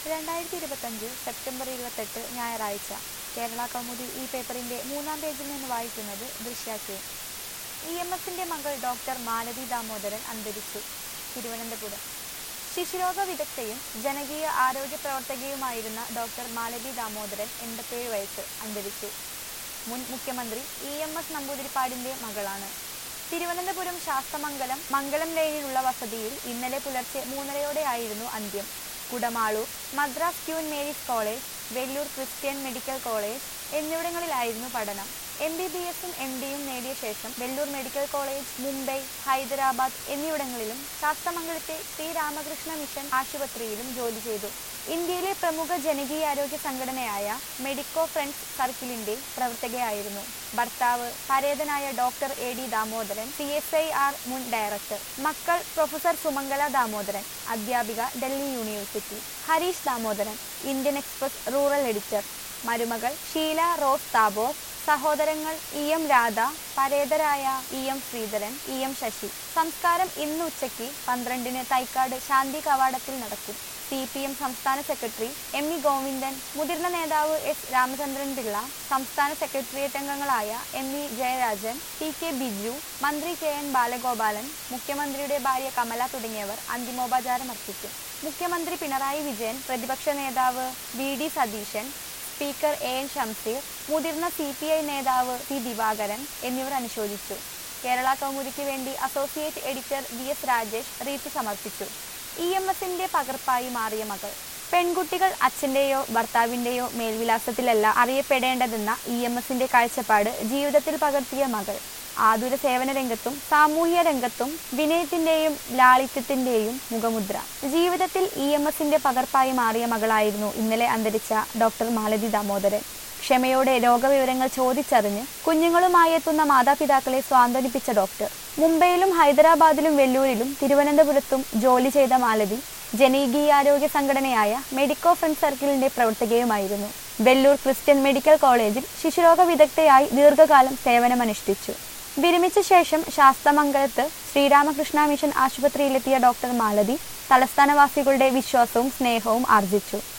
രണ്ടായിരത്തി ഇരുപത്തഞ്ച് സെപ്റ്റംബർ ഇരുപത്തെട്ട് ഞായറാഴ്ച കേരള കൗമുദി ഈ പേപ്പറിന്റെ മൂന്നാം പേജിൽ നിന്ന് വായിക്കുന്നത് ദൃശ്യ കെ ഇ എം എസിന്റെ മകൾ ഡോക്ടർ മാലതി ദാമോദരൻ അന്തരിച്ചു തിരുവനന്തപുരം ശിശുരോഗ വിദഗ്ധയും ജനകീയ ആരോഗ്യ പ്രവർത്തകയുമായിരുന്ന ഡോക്ടർ മാലതി ദാമോദരൻ എൺപത്തേഴ് വയസ്സ് അന്തരിച്ചു മുൻ മുഖ്യമന്ത്രി ഇ എം എസ് നമ്പൂതിരിപ്പാടിന്റെ മകളാണ് തിരുവനന്തപുരം ശാസ്തമംഗലം മംഗലം ലൈനിലുള്ള വസതിയിൽ ഇന്നലെ പുലർച്ചെ മൂന്നരയോടെയായിരുന്നു അന്ത്യം Kudamaloor Madras queen Mary's college Vellore Christian medical college എന്നിവിടങ്ങളിലായിരുന്നു പഠനം എം ബി ബി എസും എം ഡിയും നേടിയ ശേഷം വെല്ലൂർ മെഡിക്കൽ കോളേജ് മുംബൈ ഹൈദരാബാദ് എന്നിവിടങ്ങളിലും ശാസ്തമംഗലത്തെ ശ്രീരാമകൃഷ്ണ മിഷൻ ആശുപത്രിയിലും ജോലി ചെയ്തു ഇന്ത്യയിലെ പ്രമുഖ ജനകീയാരോഗ്യ സംഘടനയായ മെഡിക്കോ ഫ്രണ്ട്സ് സർക്കിളിന്റെ പ്രവർത്തകയായിരുന്നു ഭർത്താവ് പരേതനായ doctor A D Damodaran C S I R മുൻ ഡയറക്ടർ മക്കൾ പ്രൊഫസർ സുമംഗല ദാമോദരൻ അധ്യാപിക Delhi university Harish Damodaran Indian express rural editor മരുമകൾ ഷീല റോസ് താബോർ സഹോദരങ്ങൾ ഇ എം രാധ പരേതരായ E M Sreedharan E M Sasi സംസ്കാരം ഇന്ന് ഉച്ചയ്ക്ക് പന്ത്രണ്ടിന് തൈക്കാട് ശാന്തി കവാടത്തിൽ നടക്കും സി പി എം സംസ്ഥാന സെക്രട്ടറി എം ഇ ഗോവിന്ദൻ മുതിർന്ന നേതാവ് എസ് രാമചന്ദ്രൻ പിള്ള സംസ്ഥാന സെക്രട്ടേറിയറ്റ് അംഗങ്ങളായ M E Jayarajan T K Biju മന്ത്രി കെ എൻ ബാലഗോപാലൻ മുഖ്യമന്ത്രിയുടെ ഭാര്യ കമല തുടങ്ങിയവർ അന്തിമോപചാരം അർപ്പിക്കും മുഖ്യമന്ത്രി പിണറായി വിജയൻ പ്രതിപക്ഷ നേതാവ് V D Satheesan speaker A N Shamseer മുതിർന്ന സി പി ഐ നേതാവ് പി ദിവാകരൻ എന്നിവർ അനുശോചിച്ചു കേരള കൗമുദിക്ക് വേണ്ടി associate editor V S Rajesh wreath സമർപ്പിച്ചു ഇ എം എസിന്റെ പകർപ്പായി മാറിയ മകൾ പെൺകുട്ടികൾ അച്ഛന്റെയോ ഭർത്താവിന്റെയോ മേൽവിലാസത്തിലല്ല അറിയപ്പെടേണ്ടതെന്ന ഇ എം എസിന്റെ കാഴ്ചപ്പാട് ജീവിതത്തിൽ പകർത്തിയ മകൾ ആതുര സേവന രംഗത്തും സാമൂഹ്യ രംഗത്തും വിനയത്തിന്റെയും ലാളിത്യത്തിന്റെയും മുഖമുദ്ര ജീവിതത്തിൽ ഇ എം എസിന്റെ പകർപ്പായി മാറിയ മകളായിരുന്നു ഇന്നലെ അന്തരിച്ച ഡോക്ടർ മാലതി ദാമോദരൻ ക്ഷമയോടെ രോഗവിവരങ്ങൾ ചോദിച്ചറിഞ്ഞ് കുഞ്ഞുങ്ങളുമായി എത്തുന്ന മാതാപിതാക്കളെ സ്വാന്തനിപ്പിച്ച ഡോക്ടർ മുംബൈയിലും ഹൈദരാബാദിലും വെല്ലൂരിലും തിരുവനന്തപുരത്തും ജോലി ചെയ്ത മാലതി ജനകീയാരോഗ്യ സംഘടനയായ മെഡിക്കോ ഫ്രണ്ട് സർക്കിളിന്റെ പ്രവർത്തകയുമായിരുന്നു വെല്ലൂർ ക്രിസ്ത്യൻ മെഡിക്കൽ കോളേജിൽ ശിശുരോഗ വിദഗ്ധയായി ദീർഘകാലം സേവനമനുഷ്ഠിച്ചു വിരമിച്ച ശേഷം ശാസ്തമംഗലത്ത് ശ്രീരാമകൃഷ്ണ മിഷൻ ആശുപത്രിയിലെത്തിയ ഡോക്ടർ മാലതി തലസ്ഥാനവാസികളുടെ വിശ്വാസവും സ്നേഹവും ആർജിച്ചു